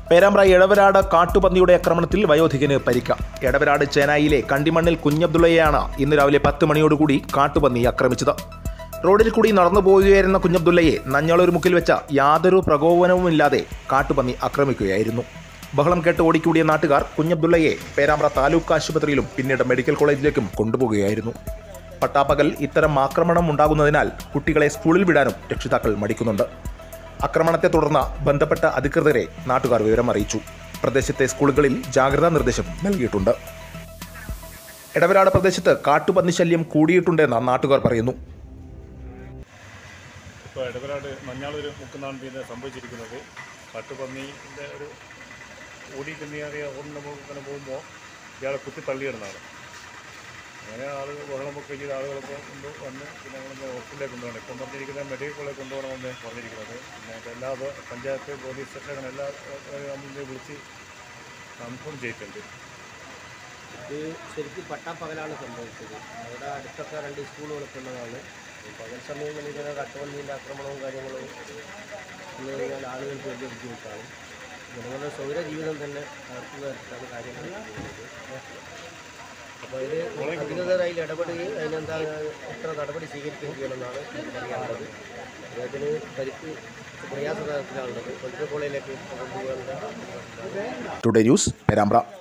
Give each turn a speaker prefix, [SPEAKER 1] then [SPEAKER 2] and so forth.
[SPEAKER 1] പേരാമ്പ്ര എടവരാട് കാട്ടുപന്നിയുടെ ആക്രമണത്തിൽ വയോധികന് പരിക്ക എടവരാട് ചേനായിലെ കണ്ടിമണ്ണിൽ കുഞ്ഞബ്ദുള്ളയെയാണ് ഇന്ന് രാവിലെ പത്ത് മണിയോടുകൂടി കാട്ടുപന്നി ആക്രമിച്ചത് റോഡിൽ കൂടി നടന്നു പോവുകയായിരുന്ന കുഞ്ഞബ്ദുള്ളയെ നഞ്ഞാളൊരു മുക്കിൽ വെച്ച യാതൊരു പ്രകോപനവുമില്ലാതെ കാട്ടുപന്നി ആക്രമിക്കുകയായിരുന്നു ബഹളം കേട്ട് ഓടിക്കൂടിയ നാട്ടുകാർ കുഞ്ഞബ്ദുള്ളയെ പേരാമ്പ്ര താലൂക്ക് ആശുപത്രിയിലും പിന്നീട് മെഡിക്കൽ കോളേജിലേക്കും കൊണ്ടുപോകുകയായിരുന്നു പട്ടാപ്പകൽ ഇത്തരം ആക്രമണം ഉണ്ടാകുന്നതിനാൽ കുട്ടികളെ സ്കൂളിൽ വിടാനും രക്ഷിതാക്കൾ മടിക്കുന്നുണ്ട് ആക്രമണത്തെ തുടർന്ന് ബന്ധപ്പെട്ട അധികൃതരെ നാട്ടുകാർ വിവരം അറിയിച്ചു പ്രദേശത്തെ സ്കൂളുകളിൽ ജാഗ്രതാ നിർദ്ദേശം നൽകിയിട്ടുണ്ട് എടവരാട് പ്രദേശത്ത് കാട്ടുപന്നി ശല്യം കൂടിയിട്ടുണ്ടെന്ന് നാട്ടുകാർ പറയുന്നു
[SPEAKER 2] ഇപ്പോൾ ഇടവരാട് മഞ്ഞാളൊരു മുക്കുന്നാണ് പിന്നെ സംഭവിച്ചിരിക്കുന്നത് കാട്ടുപന്നീൻ്റെ ഒരു ഓടിക്കുന്നേറിയ ഓടി നമ്മൾ ഇങ്ങനെ പോകുമ്പോൾ ഇയാളെ കുത്തി തള്ളിയിടുന്നതാണ് അങ്ങനെ ആളുകൾ ബഹളമൊക്കെ ചെയ്ത ആളുകളൊക്കെ കൊണ്ട് വന്ന് പിന്നെ നമ്മൾ ഹോസ്പിറ്റലിലേക്ക് കൊണ്ടുപോകണം ഇപ്പം പറഞ്ഞിരിക്കുന്നത് മെഡിക്കൽ കോളേജ് കൊണ്ടുപോകണമെന്ന് പറഞ്ഞിരിക്കുന്നത് പിന്നെ എല്ലാ ബ- പഞ്ചായത്ത് പോലീസ് സ്റ്റേഷൻ അങ്ങനെ എല്ലാ നമ്മൾ വിളിച്ച് കൺഫേം ചെയ്തിട്ടുണ്ട്
[SPEAKER 3] ഇത് ശരിക്കും പട്ടാപ്പകലാണ് സംഭവിച്ചത് അവിടെ അടുത്തൊക്കെ രണ്ട് സ്കൂളുകളൊക്കെ ഉള്ളതാണ് ഈ പകൽ സമയങ്ങളിൽ ഇങ്ങനെ കട്ടുവന്നീൻ്റെ ആക്രമണവും കാര്യങ്ങളും വന്നു കഴിഞ്ഞാൽ ആളുകൾക്ക് വലിയ ബുദ്ധിമുട്ടാണ് ജനങ്ങളുടെ സൗര ജീവിതം തന്നെ നടത്തുന്ന തരത്തിലാണ് കാര്യങ്ങൾ ചെയ്യുന്നത് അപ്പോൾ ഇത് അധികൃതർ അതിൽ ഇടപെടുകയും അതിനെന്താ എത്ര നടപടി സ്വീകരിക്കുകയും ചെയ്യണമെന്നാണ് എനിക്കറിയാനുള്ളത് അദ്ദേഹത്തിന് പരിക്ക് പ്രയാസതരത്തിലാണുള്ളത് മെഡിക്കൽ കോളേജിലേക്ക് കൊണ്ടുപോകേണ്ട
[SPEAKER 1] ടുഡേ ന്യൂസ് പേരാമ്പ്ര